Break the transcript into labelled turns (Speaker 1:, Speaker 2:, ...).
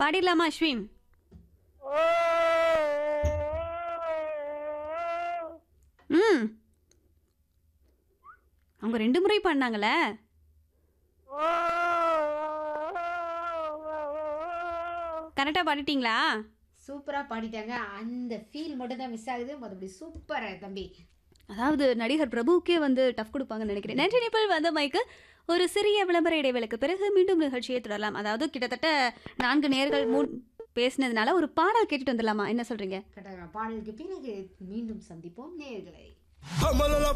Speaker 1: பாடிடலாமா அஸ்வின் ம் அவங்க ரெண்டு முறை பாடினாங்களே கரெக்டாக பாடிட்டீங்களா
Speaker 2: சூப்பரா பாடிட்டாங்க அந்த ஃபீல் மட்டும் தான் மிஸ் ஆகுது மற்றபடி சூப்பர் தம்பி
Speaker 1: அதாவது நடிகர் பிரபுவுக்கே வந்து டஃப் கொடுப்பாங்கன்னு நினைக்கிறேன் நன்றி நிபிள் வந்த மைக்கு ஒரு சிறிய விளம்பர இடைவேளைக்கு பிறகு மீண்டும் நிகழ்ச்சியை தொடரலாம் அதாவது கிட்டத்தட்ட நான்கு நேர்கள் மூ பேசினதுனால ஒரு பாடல் கேட்டுட்டு வந்துடலாமா என்ன சொல்றீங்க
Speaker 2: பாடலுக்கு பிறகு மீண்டும் சந்திப்போம் நேர்களை
Speaker 3: Hamalala